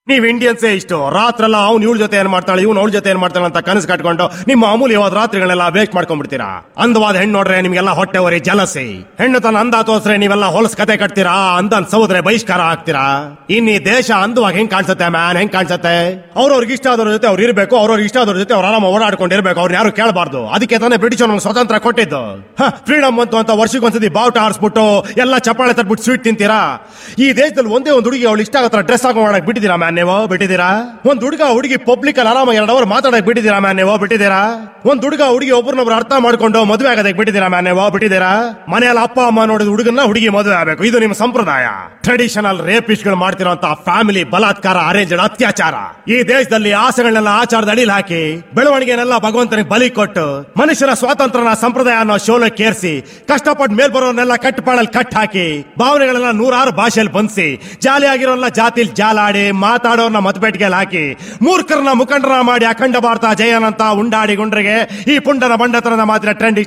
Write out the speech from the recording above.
ನೀವ್ ಇಂಡಿಯನ್ಸೇ ಇಷ್ಟು ರಾತ್ರೆಲ್ಲ ಅವ್ನು ಇವಳ ಜೊತೆ ಏನ್ ಮಾಡ್ತಾಳೆ ಇವ್ನು ಅವಳ ಜೊತೆ ಏನ್ ಮಾಡ್ತಾಳೆ ಅಂತ ಕನಸು ಕಟ್ಕೊಂಡು ನಿಮ್ಮ ಅಮೂಲ್ಯವಾದ ರಾತ್ರಿಗಳನ್ನೆಲ್ಲ ವೇಸ್ಟ್ ಮಾಡ್ಕೊಂಡ್ಬಿಡ್ತೀರಾ ಅಂದವಾದ ಹೆಣ್ಣು ನೋಡ್ರೆ ನಿಮ್ಗೆಲ್ಲ ಹೊಟ್ಟೆ ಹೊರಿ ಜಲಸಿ ಹೆಣ್ಣು ತನ್ನ ಅಂದ ತೋರ್ಸ್ರೆ ನೀವೆಲ್ಲ ಹೊಲಸ್ ಕತೆ ಕಟ್ತೀರಾ ಅಂದನ್ ಸೌದ್ರೆ ಬಹಿಷ್ಕಾರ ಆಗ್ತೀರಾ ಇನ್ ಈ ದೇಶ ಅಂದವಾಗ ಹೆಂಗ್ ಕಾಣಿಸುತ್ತೆ ಮ್ಯಾನ್ ಹೆಂಗ್ ಕಾಣಿಸುತ್ತೆ ಅವ್ರವ್ರಿಗೆ ಇಷ್ಟ ಆದವ್ರ ಜೊತೆ ಅವ್ರು ಇರ್ಬೇಕು ಅವ್ರವ್ರಿಗೆ ಇಷ್ಟ ಆದವ್ರ ಜೊತೆ ಅವ್ರು ಆರಾಮ ಓಡಾಡ್ಕೊಂಡಿರ್ಬೇಕು ಅವ್ರನ್ನ ಯಾರು ಕೇಳಬಾರ್ದು ಅದಕ್ಕೆ ತಾನೇ ಬ್ರಿಟಿಷ್ ನಮ್ಗೆ ಸ್ವತಂತ್ರ ಕೊಟ್ಟಿದ್ದು ಫ್ರೀಡಮ್ ಬಂತು ಅಂತ ವರ್ಷಕ್ಕೊಂದ್ಸತಿ ಬಾವುಟ ಆರಿಸ್ಬಿಟ್ಟು ಎಲ್ಲ ಚಪ್ಪಾಳೆ ತಟ್ಬಿಟ್ಟು ಸ್ವೀಟ್ ತಿಂತೀರಾ ಈ ದೇಶದಲ್ಲಿ ಒಂದೇ ಒಂದು ಹುಡುಗಿ ಅವಳು ಇಷ್ಟ ಆಗತ್ರ ಡ್ರೆಸ್ ಹಾಕೋ ಮಾಡಕ್ ಬಿಟ್ಟಿದ್ದೀರಾ ಮ್ಯಾನ್ ನೀವು ಬಿಟ್ಟಿದ್ದೀರಾ ಒಂದ್ ಹುಡುಗ ಹುಡುಗಿ ಪಬ್ಲಿಕ್ ಅಲ್ಲಿ ಆರಾಮ ಎರಡು ಅವರ್ ಮಾತಾಡಕ್ ಬಿಟ್ಟಿದ್ದೀರಾ ಮ್ಯಾನ್ ನೀವು ಬಿಟ್ಟಿದ್ದೀರಾ ಒಂದ್ ಹುಡುಗ ಹುಡುಗಿ ಒಬ್ರನ್ನೊಬ್ರು ಅರ್ಥ ಮಾಡ್ಕೊಂಡು ಮದುವೆ ಆಗೋದಕ್ಕೆ ಬಿಟ್ಟಿದ್ದೀರಾ ಮ್ಯಾನ್ ನೀವು ಬಿಟ್ಟಿದ್ದೀರಾ ಮನೆಯಲ್ಲಿ ಅಪ್ಪ ಅಮ್ಮ ನೋಡಿದ ಹುಡುಗನ್ನ ಹುಡುಗಿ ಮದುವೆ ಆಗಬೇಕು ಇದು ನಿಮ್ಮ ಸಂಪ್ರದಾಯ ಟ್ರೆಡಿಷನಲ್ ರೇಪಿಸ್ಟ್ ಗಳು ಮಾಡ್ತಿರೋಂತ ಫ್ಯಾಮಿಲಿ ಬಲಾತ್ಕಾರ ಅರೇಂಜ್ ಅತ್ಯಾಚಾರ ಈ ದೇಶದಲ್ಲಿ ಆಸೆಗಳನ್ನೆಲ್ಲ ಆಚಾರದ ಅಡಿಲ್ ಹಾಕಿ ಬೆಳವಣಿಗೆನೆಲ್ಲ ಭಗವಂತನಿಗೆ ಬಲಿ ಕೊಟ್ಟು ಮನುಷ್ಯರ ಸ್ವಾತಂತ್ರ್ಯನ ಸಂಪ್ರದಾಯ ಅನ್ನೋ ಶೋಲಕ್ಕೆ ಏರಿಸಿ ಕಷ್ಟಪಟ್ಟು ಮೇಲ್ ಬರೋರ್ನೆಲ್ಲ ಕಟ್ಟಪಾಡಲ್ಲಿ ಕಟ್ ಹಾಕಿ ಭಾವನೆಗಳೆಲ್ಲ ನೂರಾರು ಭಾಷೆಯಲ್ಲಿ ಬಂಧಿಸಿ ಜಾಲಿಯಾಗಿರೋಲ್ಲ ಜಾತಿಲ್ ಜಾಲಾಡಿ ಮಾತಾಡೋರ್ನ ಮತಪೇಟಿಗೆಯಲ್ಲಿ ಹಾಕಿ ಮೂರ್ಖರನ್ನ ಮುಖಂಡರ ಮಾಡಿ ಅಖಂಡ ಭಾರತ ಜಯನಂತ ಉಂಡಾಡಿ ಗುಂಡ್ರಿಗೆ ಈ ಪುಂಡನ ಬಂಡತನದ ಮಾತಿನ ಟ್ರೆಂಡ್